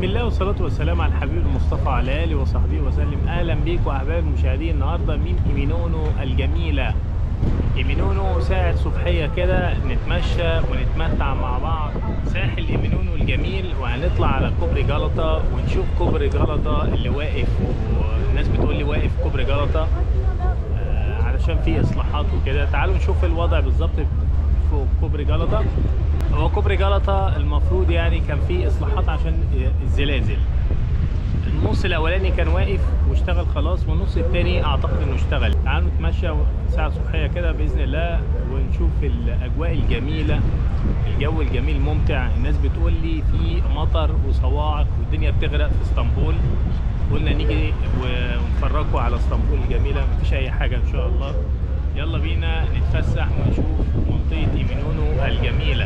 بسم الله والصلاة والسلام على الحبيب المصطفى على آله وصحبه وسلم أهلا بيكم أحباب المشاهدين النهاردة من إيمينونو الجميلة إيمينونو ساعة صبحية كده نتمشى ونتمتع مع بعض ساحل إيمينونو الجميل وهنطلع على كوبري جلطة ونشوف كوبري جلطة اللي واقف والناس بتقول لي واقف كوبري جلطة آه، علشان فيه إصلاحات وكده تعالوا نشوف الوضع بالظبط فوق كوبري جلطة هو كوبري جلطة المفروض يعني كان فيه إصلاحات عشان الزلازل النص الاولاني كان واقف واشتغل خلاص والنص التاني اعتقد انه اشتغل تعالوا نتمشى ساعة صبحية كده باذن الله ونشوف الاجواء الجميلة الجو الجميل ممتع الناس بتقول لي في مطر وصواعق والدنيا بتغرق في اسطنبول قلنا نيجي ونفرجكم على اسطنبول الجميلة مفيش اي حاجة ان شاء الله يلا بينا نتفسح ونشوف منطقة ايمينونو الجميلة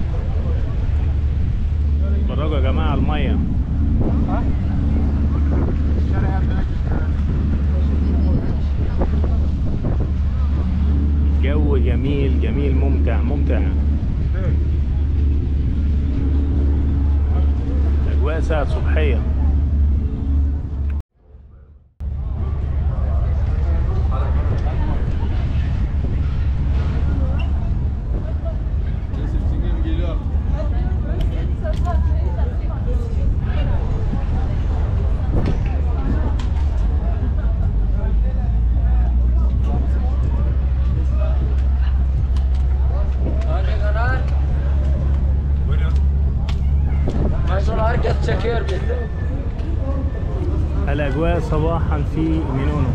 اتفرجوا يا جماعة على المية جو جميل جميل ممتع ممتع اجواء ساعة صبحية geliyor. Buyurun. Sonra herkes çekiyor bizi. الاجواء صباحا في مينونو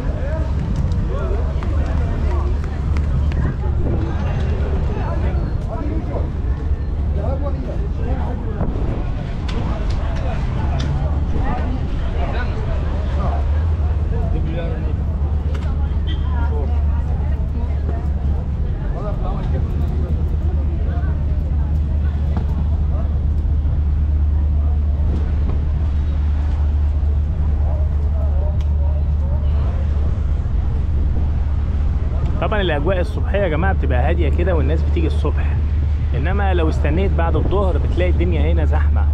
طبعا الاجواء الصبحيه يا جماعه بتبقى هاديه كده والناس بتيجي الصبح انما لو استنيت بعد الظهر بتلاقي الدنيا هنا زحمه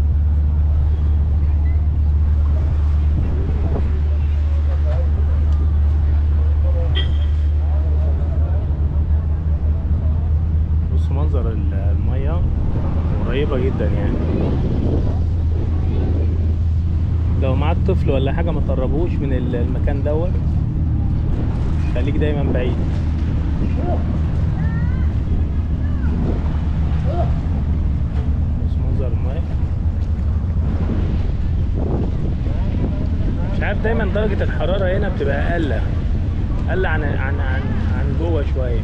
بص منظر ال- الميه قريبه جدا يعني لو معاك طفل ولا حاجه ما تقربوش من ال- المكان دوت خليك دايما بعيد بص منظر الماء مش عارف دايما درجة الحرارة هنا بتبقى أقل أقل عن عن عن عن جوه شوية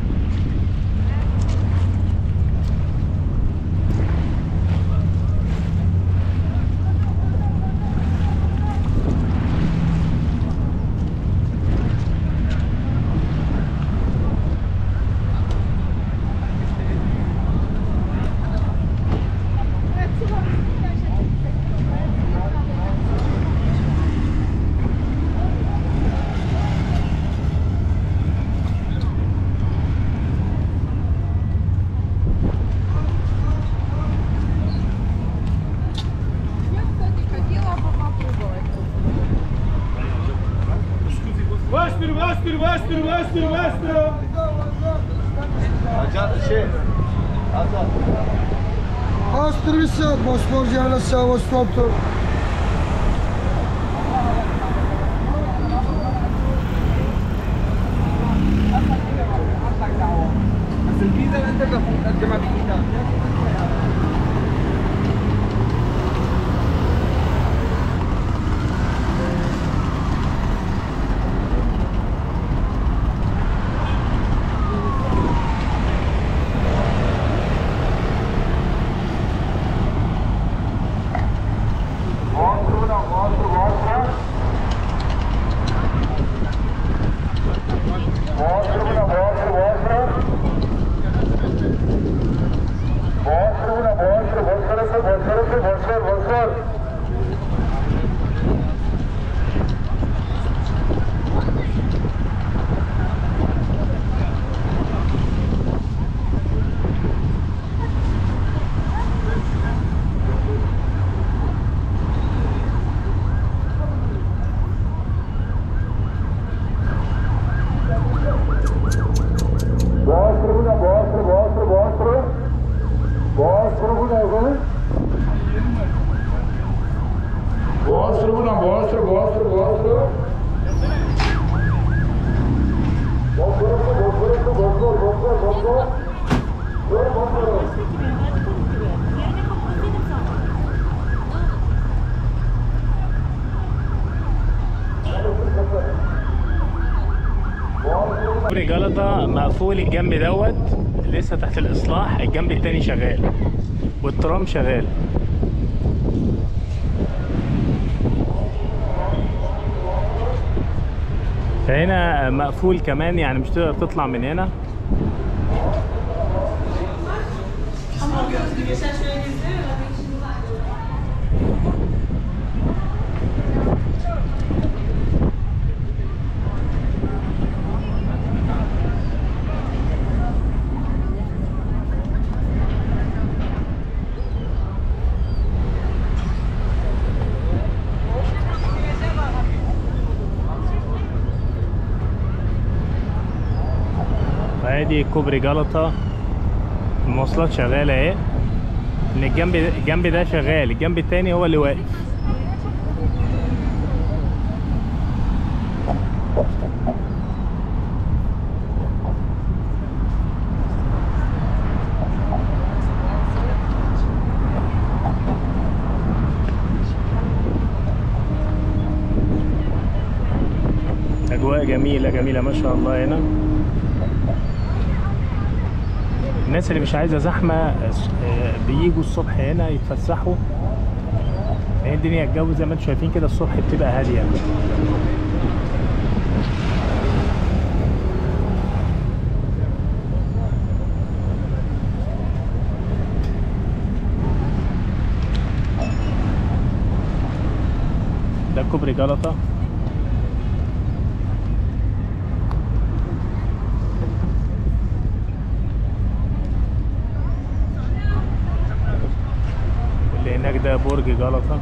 Хотела бы попробовать. Bastır, bastır, bastır, bastır, bastır. Acar şey. Azat. Ostrivisa, Bosforjana Savastoto. بس الفيزا انت اللي تقدمها بايدك. كوبري جلطة مقفول الجنب دوت لسه تحت الإصلاح الجنب التاني شغال والترام شغال فهنا مقفول كمان يعني مش تقدر تطلع من هنا فادي كوبري جلطة المواصلات شغالة اهي ان الجنب الجنب ده شغال الجنب التاني هو اللي واقف اجواء جميلة جميلة ما شاء الله هنا الناس اللي مش عايزه زحمه آه، بييجوا الصبح هنا يتفسحوا هي الدنيا الجو زي ما انتم شايفين كده الصبح بتبقى هاديه ده كوبري جلطه واللي هناك ده برج جلطة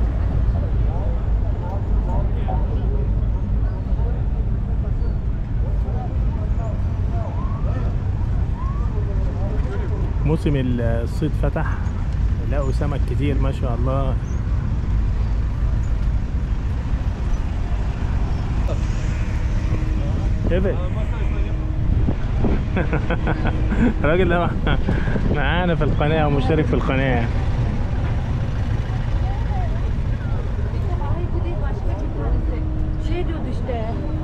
موسم الصيد فتح لقوا سمك كتير ما شاء الله ايه الراجل ده معانا في القناة ومشترك في القناة Şey diyordu işte.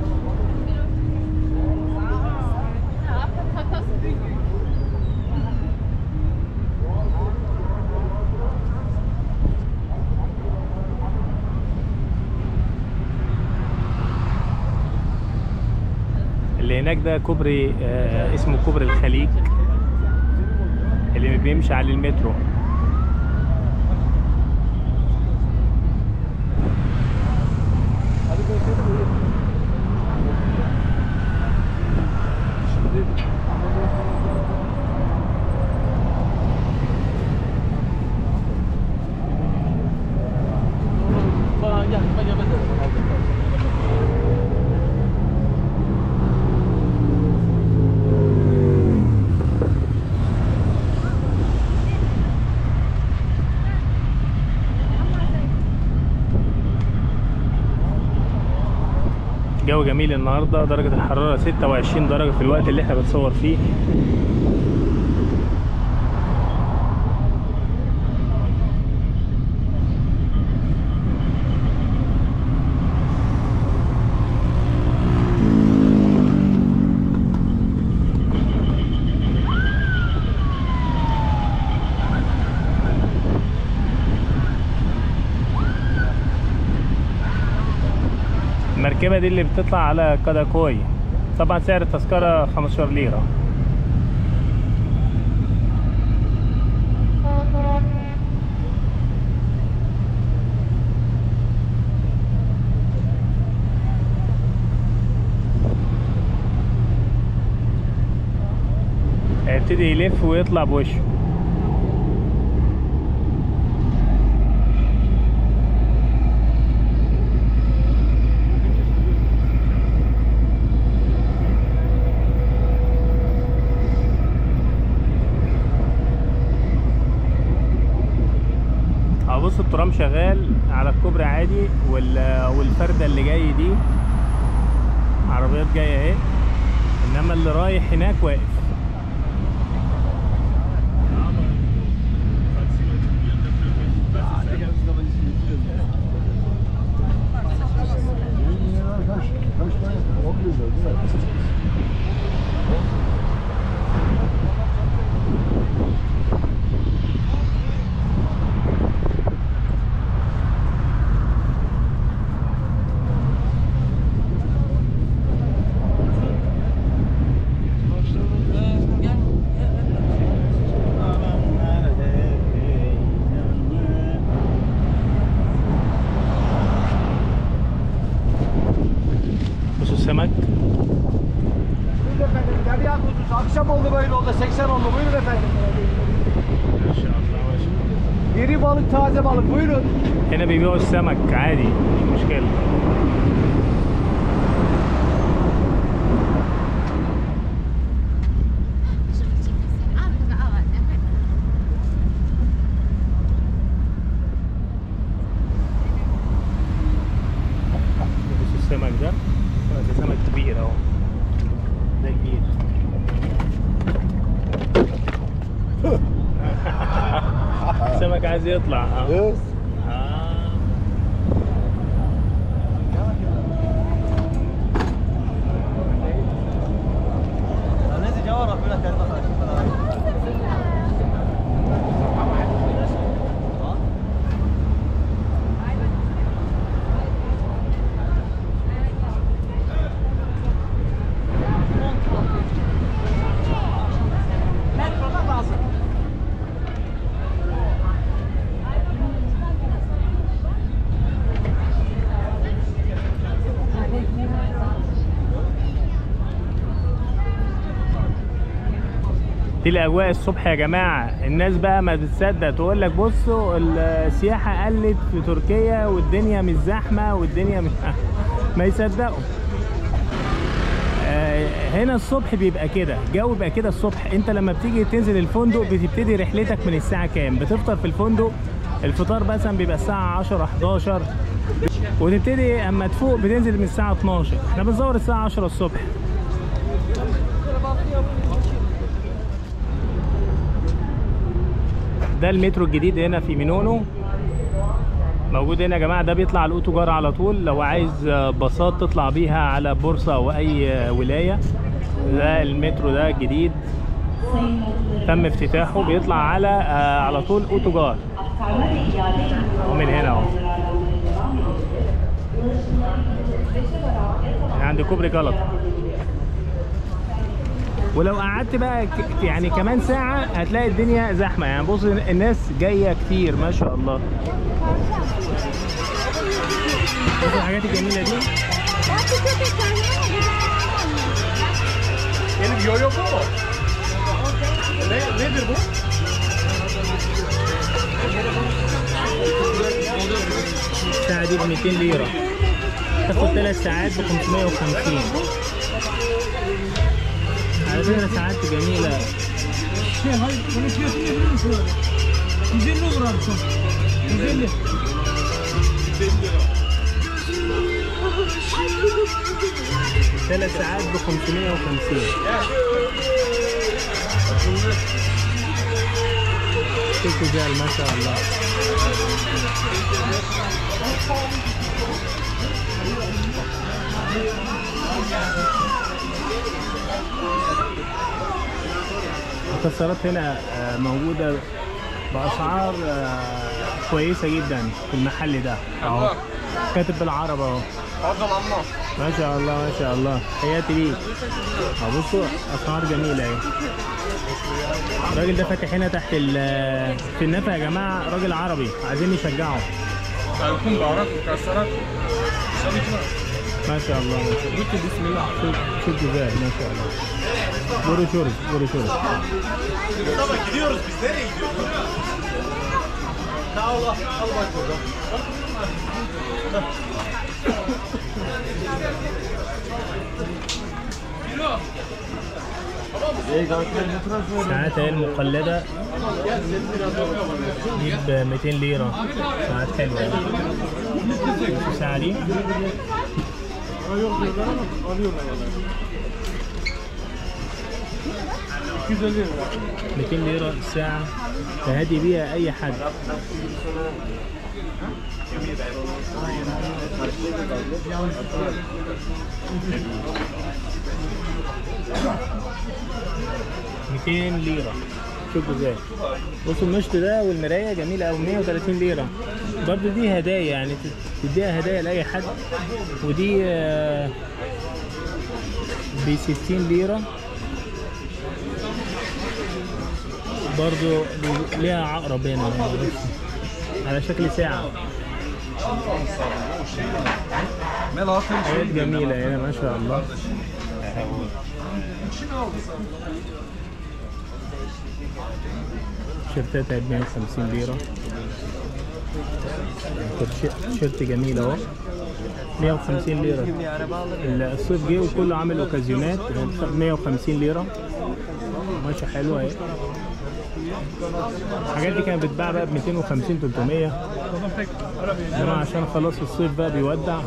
اللي هناك ده كوبري آه اسمه كوبري الخليج اللي بيمشي على المترو جو جميل النهارده درجة الحرارة 26 درجة في الوقت اللي احنا بنصور فيه المركبة دي اللي بتطلع على كاداكوي طبعا سعر التذكرة 15 ليرة هيبتدي يلف ويطلع بوشه اه بص بص الترام شغال على الكوبري عادي وال... والفردة اللي جاي دي عربيات جاية اهي انما اللي رايح هناك واقف بصوا السمك Buyurun efendim. Derya kuzusu. Akşam oldu böyle oldu. 80 oldu. Buyurun efendim. ما شاء الله ما شاء الله Diri balık, taze balık. Buyurun. هنا بيبيعوا السمك عادي مش مشكلة بصوا السمك ده آه، ده سمك كبير اهو ده كبير السمك عايز يطلع اه آه. دي الاجواء الصبح يا جماعه الناس بقى ما بتصدق تقول لك بصوا السياحه قلت في تركيا والدنيا مش زحمه والدنيا مش ما يصدقوا آه، هنا الصبح بيبقى كده الجو بيبقى كده الصبح انت لما بتيجي تنزل الفندق بتبتدي رحلتك من الساعه كام بتفطر في الفندق الفطار مثلا بيبقى الساعه 10 11 وتبتدي اما تفوق بتنزل من الساعه 12 احنا بنصور الساعه 10 الصبح ده المترو الجديد هنا في مينونو موجود هنا يا جماعه ده بيطلع على الاوتوجار على طول لو عايز باصات تطلع بيها على بورصه او اي ولايه ده المترو ده الجديد تم افتتاحه بيطلع على آه، على طول اوتوجار ومن هنا اهو عند كوبري جلطة ولو قعدت بقى ك- يعني كمان ساعة هتلاقي الدنيا زحمة يعني بص الناس جاية كتير ما شاء الله بص الحاجات الجميلة دي Benim yoyo bu mu? Ne, nedir bu? الساعة دي ب 200 ليرة تاخد ثلاث ساعات ب 550 على فكرة ساعات جميلة Şey hayır, bunun fiyatı ne biliyor musun? 150 olur abi son. 150. ثلاث ساعات ب 550 شوف رجال ما شاء الله المكسرات هنا آه، موجودة بأسعار آه، كويسة جدا في المحل ده اهو كاتب بالعربي اهو ما شاء الله ما شاء الله حياتي ليك اهو بصوا اسعار جميله اهي الراجل ده فاتح هنا تحت ال- في النفق يا جماعه راجل عربي عايزين نشجعه Kalkın baharat, mukassarat. ما شاء الله ما شاء الله بسم الله شوف شوف جزائر ما شاء الله بروشورز بروشورز Tamam gidiyoruz biz. Nereye gidiyoruz? Sağ ol. Al bak burada. ساعات هي المقلده دي ب 200 ليرة ساعات حلوة يعني الساعة دي ميتين ليرة الساعة تهدي بيها أي حد ميتين ليرة شوفوا ازاي بصوا المشط ده والمراية جميلة أوي 130 ليرة برضو دي هدايا يعني ت- تديها هدايا لأي حد ودي ب 60 ليرة برضو بي- ليها عقرب هنا يعني بس على شكل ساعة حاجات جميلة هنا ما شاء الله شيرتاتها ب 150 ليرة كوتش- تيشيرت جميل اهو 150 ليرة الصيف جه وكله عامل اوكازيونات 150 ليرة ماشية حلوة اهي الحاجات دي كانت بتتباع بقى ب 250 300 انما عشان خلاص الصيف بقى بيودع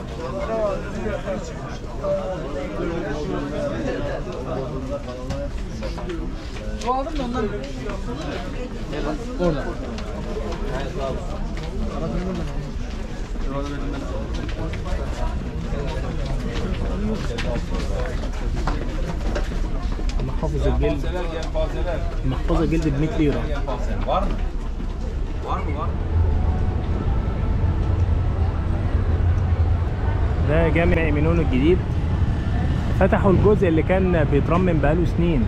محافظ الجلد محفظة جلد ب 100 ليرة Var mı? Var mı var? ده جامع ايمنون الجديد فتحوا الجزء اللي كان بيترمم بقاله سنين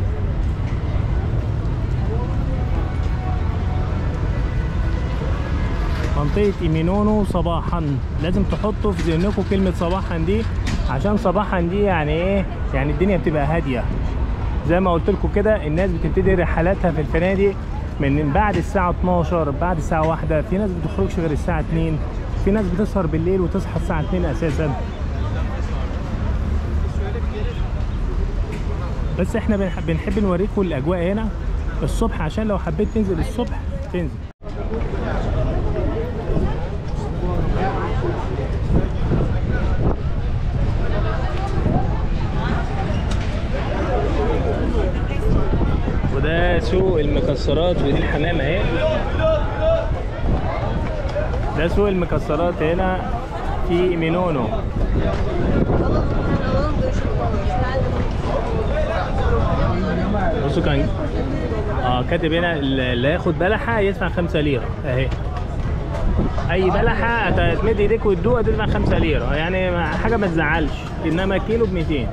منطقة ايمينونو صباحا لازم تحطوا في ذهنكم كلمة صباحا دي عشان صباحا دي يعني ايه يعني الدنيا بتبقى هادية زي ما قلت لكم كده الناس بتبتدي رحلاتها في الفنادق من بعد الساعة 12 بعد الساعة 1 في ناس بتخرجش غير الساعة 2 في ناس بتسهر بالليل وتصحى الساعة 2 اساسا بس احنا بنح- بنحب نوريكم الاجواء هنا الصبح عشان لو حبيت تنزل الصبح تنزل وده سوق المكسرات ودي الحمامة اهي ده سوق المكسرات هنا في مينونو بصوا كان اه كاتب هنا اللي ياخد بلحه يدفع 5 ليره اهي اي بلحه هتمد ايديك وتدوق تدفع 5 ليره يعني ما- حاجه ما تزعلش انما كيلو ب 200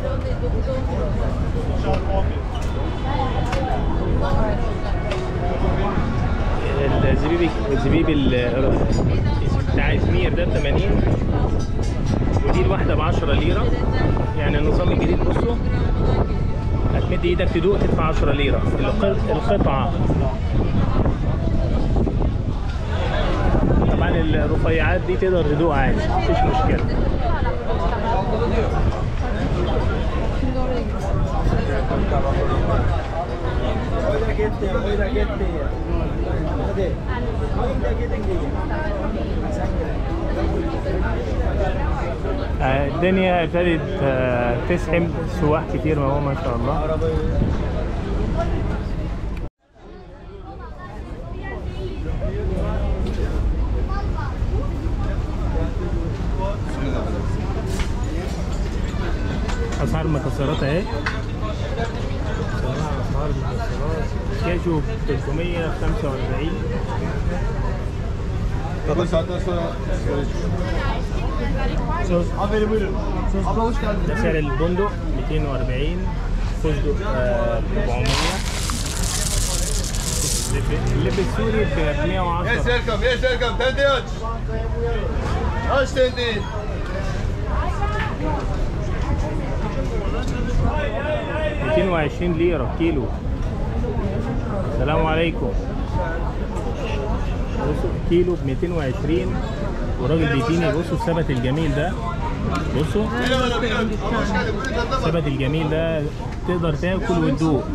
الزبيب الزبيب ال- بتاع ازمير ده ب 80 ودي الواحده ب 10 ليره يعني النظام الجديد بصوا هتمد ايدك تدوق تدفع 10 ليره الق- القطعه طبعا الرفيعات دي تقدر تدوق عادي مفيش مشكله آه، الدنيا ابتدت آه، تسحب سواح كتير ما هو ما شاء الله اسعار المكسرات اهي بصراحة اسعار المكسرات كاجو ب 345 Kadın saatten sonra صوص Aferin buyurun. Abla hoş geldin. ده سعر البندق 240 فستق آه، 400 اللب- اللب السوري ب Yes 110 welcome, yes welcome. Tendi aç. Aç tendi. 220 ليرة كيلو السلام عليكم بصوا كيلو ب 220 والراجل بيديني بصوا السبت الجميل ده بصوا السبت الجميل ده تقدر تاكل وتدوق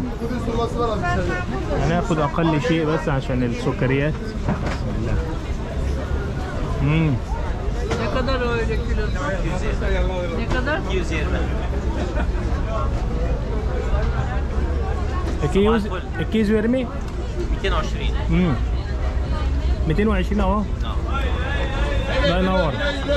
هناخد اقل شيء بس عشان السكريات بسم الله امم Ne kadar öyle kilosu? Ne kadar? 220 الكيس الكيس يرمي 220 امم 220 اهو الله ينور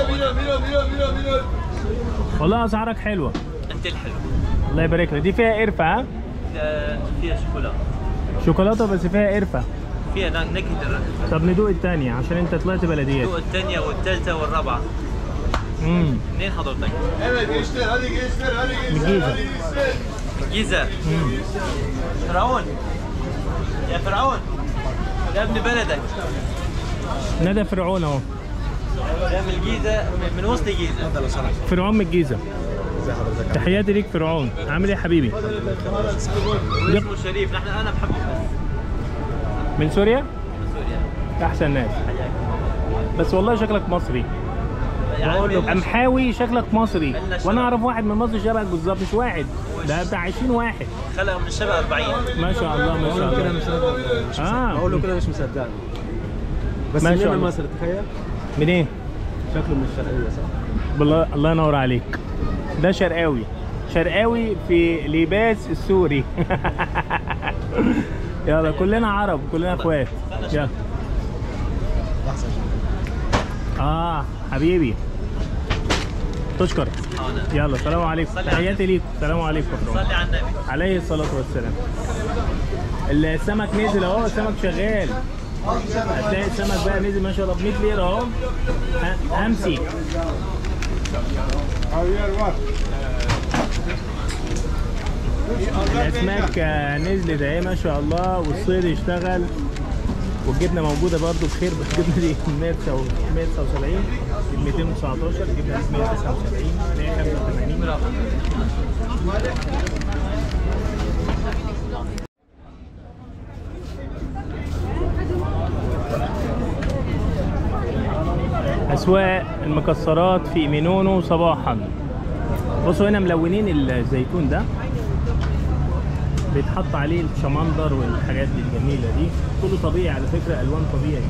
والله اسعارك حلوه انت الحلو الله يبارك لك دي فيها قرفه ها ده فيها شوكولاته شوكولاته بس فيها قرفه فيها نكهه الرقم طب ندوق الثانيه عشان انت طلعت بلديات السوق الثانيه والثالثه والرابعه امم منين حضرتك؟ من الجيزه الجيزه امم فرعون يا فرعون يا ابن بلدك ندى فرعون اهو ده من الجيزه من- من وسط الجيزه فرعون من الجيزه تحياتي ليك فرعون عامل ايه يا حبيبي اسمه شريف نحن انا بحبه من سوريا من سوريا احسن ناس بس والله شكلك مصري يا عمي قمحاوي شكلك مصري إلا شباب. وانا اعرف واحد من مصر شبهك بالظبط مش واحد ده بتاع 20 واحد خلق من الشبه 40 ما شاء الله ما شاء الله اه اقول له كده مش مصدقني بس ما منين شاء من الله. مصر تخيل منين؟ شكله من الشرقيه صح؟ بالله الله ينور عليك ده شرقاوي شرقاوي في لباس السوري يلا كلنا عرب كلنا اخوات يلا اه حبيبي تشكر يلا سلام عليكم صلي على تحياتي ليكم سلام عليكم صلي على النبي عليه الصلاة والسلام السمك نزل اهو السمك شغال هتلاقي السمك بقى نزل ما شاء الله ب 100 ليرة اهو ه- همسي الاسماك آه، نزلت اهي ما شاء الله والصيد اشتغل والجبنه موجوده برضو بخير بس الجبنه دي 179 219 الجبنه دي 179 185 أسواق المكسرات في مينونو صباحا بصوا هنا ملونين الزيتون ده بيتحط عليه الشمندر والحاجات دي الجميلة دي كله طبيعي على فكرة ألوان طبيعي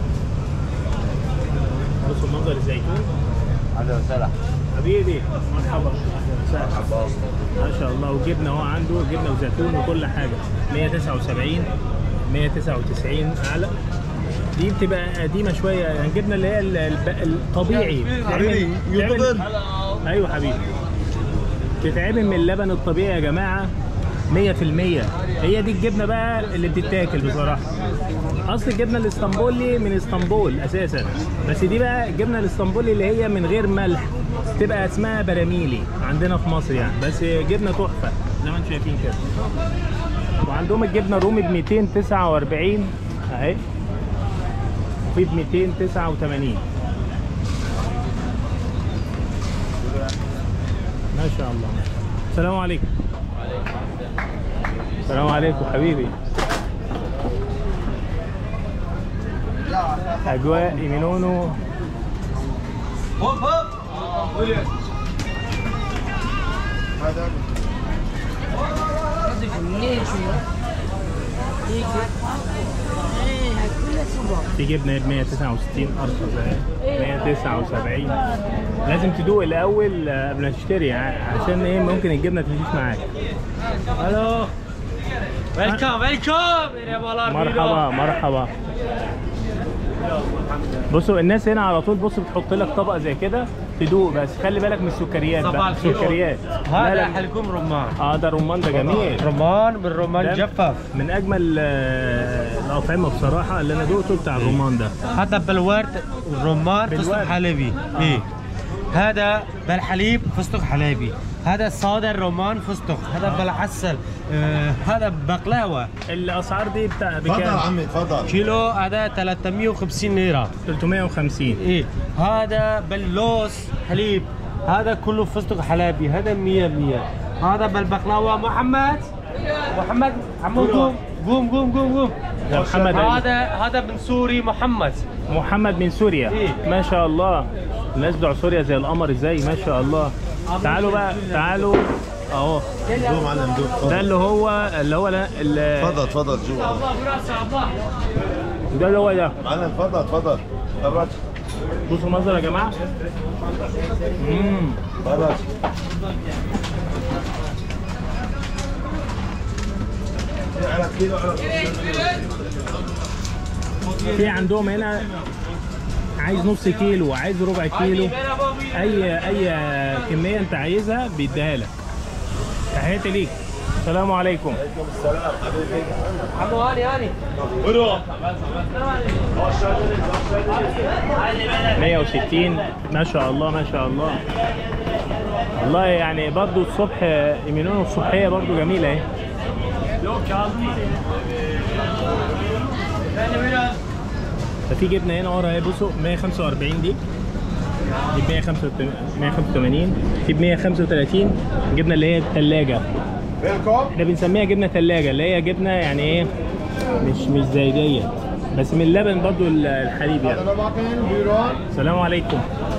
بصوا منظر الزيتون اهلا وسهلا حبيبي مرحبا أهلا وسهلا ما شاء الله وجبنة اهو عنده جبنة وزيتون وكل حاجة 179 199 أعلى دي بتبقى قديمة شوية يعني الجبنة اللي هي ال- الب- الطبيعي حبيبي، بتتعمل- يوتيوبر. ايوه حبيبي بتتعمل من اللبن الطبيعي يا جماعة 100% هي دي الجبنة بقى اللي بتتاكل بصراحة اصل الجبنة الاسطنبولي من اسطنبول اساسا بس دي بقى الجبنة الاسطنبولي اللي هي من غير ملح تبقى اسمها براميلي عندنا في مصر يعني بس جبنة تحفة زي ما انتم شايفين كده وعندهم الجبنة الرومي ب 249 اهي وفي ب 289 ما شاء الله السلام عليكم السلام عليكم حبيبي اجواء ايمينونو في جبنه ب 169 ارخص اهي 179 لازم تدوق الاول آه، قبل ما تشتري ع- عشان ايه ممكن الجبنه تمشيش معاك الو ويلكم ويلكم يا بولار مرحبا مرحبا بصوا الناس هنا على طول بص بتحط لك طبقه زي كده تدوق بس خلي بالك من السكريات صباح بقى الخير. السكريات لا هذا لا حلقوم رمان اه ده رمان ده جميل رمان بالرمان ده جفف من اجمل آه، الاطعمه بصراحه اللي انا دقته بتاع الرمان ده هذا بالورد رمان بالورد. فستق حلبي ايه هذا بالحليب فستق حلبي هذا صادر رمان فستق هذا بالعسل آه هذا بقلاوه الاسعار دي بتاع اتفضل يا بكام عمي اتفضل كيلو هذا 350 ليره 350 ايه هذا باللوز حليب هذا كله فستق حلبي هذا 100 100 هذا بالبقلاوه محمد محمد عمكم قوم قوم قوم قوم ده محمد علي. هذا هذا من سوري محمد محمد من سوريا إيه. ما شاء الله الناس بتوع سوريا زي القمر ازاي ما شاء الله تعالوا بقى تعالوا اهو دوم معلم دوم ده اللي هو اللي هو لا- ال- تفضل تفضل جوا ده اللي هو ده معلم تفضل تفضل تفضل بصوا المنظر يا جماعه امم تفضل على كيلو على في عندهم هنا عايز نص كيلو عايز ربع كيلو اي اي كميه انت عايزها بيديها لك تحياتي ليك السلام عليكم عمو هاني هاني 160 ما شاء الله ما شاء الله والله يعني برضو الصبح ايمينون الصبحيه برضو جميله اهي ففي جبنه هنا ورا اهي بصوا 145 دي دي ب 185 في ب 135 جبنه اللي هي الثلاجه ويلكم احنا بنسميها جبنه ثلاجه اللي هي جبنه يعني ايه مش مش زي ديت بس من اللبن برضو الحليب يعني انا باكين بيرون السلام عليكم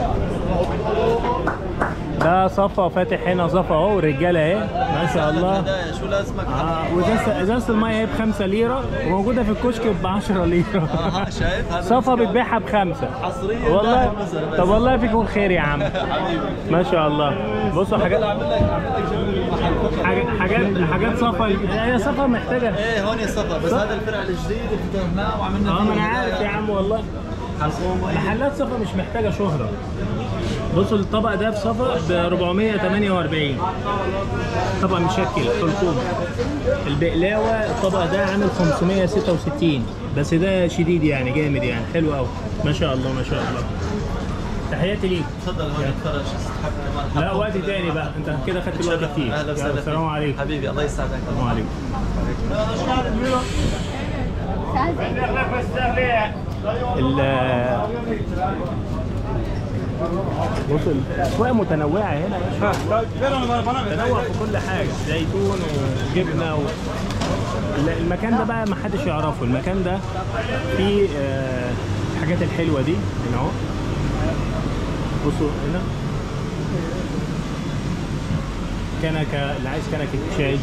ده صفا فاتح هنا صفا اهو رجاله اهي ما شاء الله شو لازمك آه وازازه ازازه الميه اهي ب 5 ليره وموجوده في الكشك ب 10 ليره شايف هذا صفا بتبيعها بخمسه حصريا والله داخل مصر بس. طب والله فيكم خير يا عم ما شاء الله بصوا حاجات اعمل لك اعمل لك جو محل حاجات حاجات حاجات صفا هي صفا محتاجه ايه هون الصفا بس هذا الفرع الجديد اللي فتحناه وعملنا اه ما انا فيه عارف يا عم والله حلقوم محلات صفا مش محتاجه شهره بصوا الطبق ده في صفا ب 448 طبق مشكل حلقوم البقلاوه الطبق ده عامل 566 بس ده شديد يعني جامد يعني حلو قوي ما شاء الله ما شاء الله تحياتي ليك تفضل هون اتفرج حب كمان لا وقت تاني بقى انت كده خدت الوقت كتير اهلا يلا، وسهلا السلام فيك. عليكم حبيبي الله يسعدك السلام عليكم ال بص الاسواق متنوعه هنا يا شباب. تنوع في كل حاجه زيتون وجبنه و... ال- المكان ده بقى ما حدش يعرفه المكان ده فيه آه، الحاجات الحلوه دي هنا اهو بصوا هنا كنكه اللي عايز كنكه شاي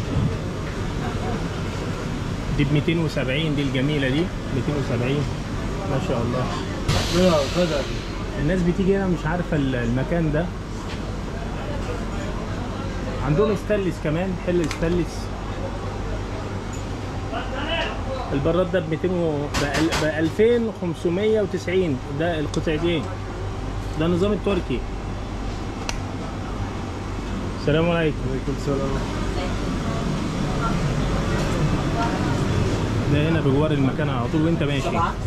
دي ب 270 دي الجميله دي 270 ما شاء الله الناس بتيجي هنا مش عارفه ال- المكان ده عندهم استانلس كمان حل استانلس البراد ده ب 200 و... ب 2590 ده القطعتين ده النظام التركي السلام عليكم وعليكم السلام ده هنا بجوار المكان على طول وانت ماشي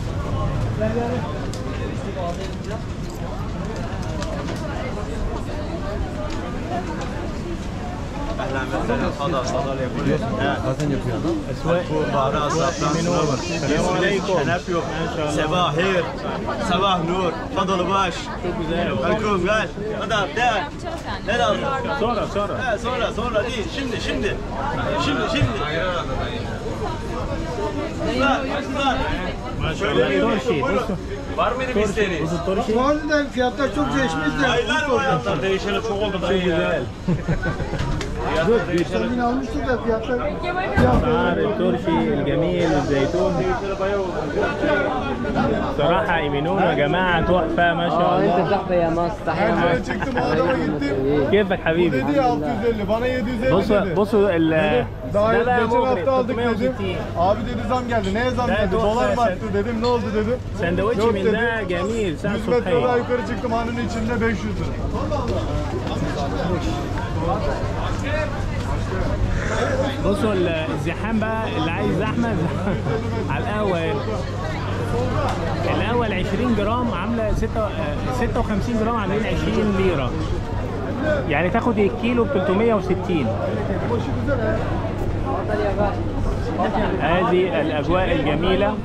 اهلا وسهلا تفضل تفضل يا ابوي اسواق منور السلام عليكم ما شاء الله صباح خير صباح نور تفضلوا باش شوفوا ازاي الكم قال هذا بداية لا لا صورة صورة لا صورة صورة دي شمني شمني شمني شمني ما شاء الله ترشي بصوا Var mıydı ترشي بصوا الترشي Maalesef fiyatlar çok değişmişti. Aylar o hayatlar değişeli çok oldu شوف güzel Geçen gün almıştık da fiyatlar. اسعار الترشي الجميل والزيتون صراحة ايمنون يا جماعة تحفة ما شاء الله تحفه يا مصر تحيه Ben çıktım o adama gittim. كيفك حبيبي Dedi ya 650 bana 750 بصوا dedi. بصوا ال Daha ده بقى geçen مغري hafta aldık dedim. 360 Abi dedi zam geldi. Neye zam Ben geldi? çok Dolar mı sen- arttı dedim. Ne oldu dedim. سندوتش Yok من dedi. ده جميل ساعة 100 metre daha صبحية yukarı çıktım hanın içinde 500 lira. بصوا ال- الزحام بقى اللي عايز زحمة على القهوة هنا. القهوة ال 20 جرام عاملة ستة- آه، 56 جرام عاملين 20 ليرة يعني تاخد الكيلو ب 360 هذه الأجواء الجميلة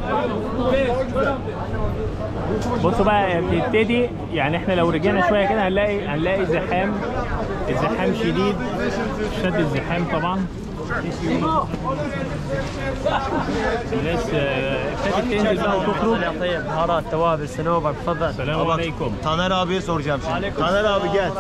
بصوا بقى بتبتدي يعني احنا لو رجعنا شوية كده هنلاقي هنلاقي زحام الزحام شديد شد الزحام طبعا الناس آه، ابتدت تنزل بقى وتخرج طيب بهارات توابل صنوبر تفضل السلام عليكم Taner abiye soracağım şimdi. Taner abi gel.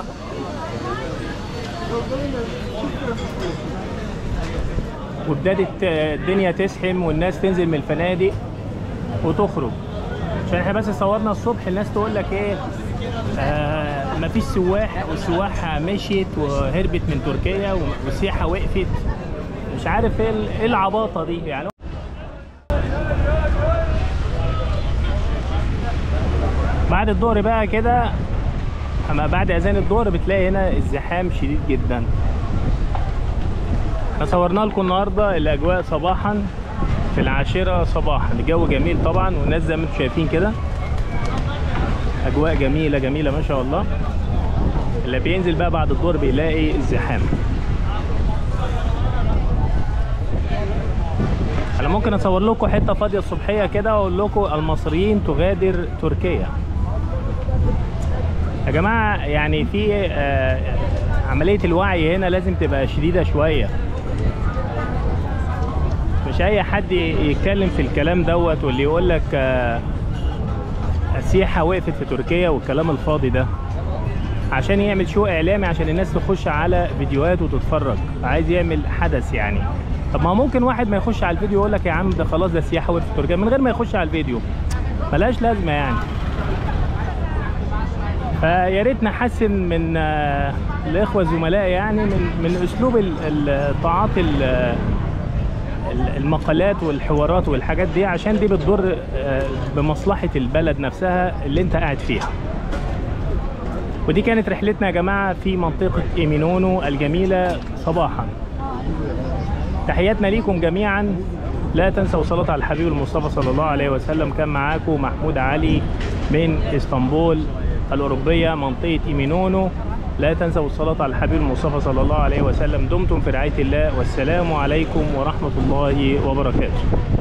وابتدت آه، الدنيا تزحم والناس تنزل من الفنادق وتخرج عشان احنا بس صورنا الصبح الناس تقول لك ايه آه مفيش سواح والسواح مشيت وهربت من تركيا والسياحه وقفت مش عارف ايه ال- إيه العباطه دي يعني بعد الظهر بقى كده اما بعد اذان الظهر بتلاقي هنا الزحام شديد جدا احنا صورنا لكم النهارده الاجواء صباحا في العاشره صباحا الجو جميل طبعا والناس زي ما انتم شايفين كده اجواء جميله جميله ما شاء الله اللي بينزل بقى بعد الظهر بيلاقي الزحام انا ممكن اصور لكم حته فاضيه الصبحيه كده واقول لكم المصريين تغادر تركيا يا جماعه يعني في آه، عمليه الوعي هنا لازم تبقى شديده شويه مش اي حد يتكلم في الكلام دوت واللي يقول لك آه، السياحه وقفت في تركيا والكلام الفاضي ده عشان يعمل شو اعلامي عشان الناس تخش على فيديوهات وتتفرج عايز يعمل حدث يعني طب ما ممكن واحد ما يخش على الفيديو يقول لك يا عم ده خلاص ده السياحه وقفت في تركيا من غير ما يخش على الفيديو ملهاش لازمه يعني فيا ريت نحسن من آه، الاخوه الزملاء يعني من من اسلوب ال- ال- تعاطي ال- ال- المقالات والحوارات والحاجات دي عشان دي بتضر آه، بمصلحه البلد نفسها اللي انت قاعد فيها ودي كانت رحلتنا يا جماعه في منطقه ايمينونو الجميله صباحا تحياتنا ليكم جميعا لا تنسوا الصلاة على الحبيب المصطفى صلى الله عليه وسلم كان معاكم محمود علي من اسطنبول الأوروبية منطقة إيمينونو لا تنسوا الصلاة على الحبيب المصطفى صلى الله عليه وسلم دمتم في رعاية الله والسلام عليكم ورحمة الله وبركاته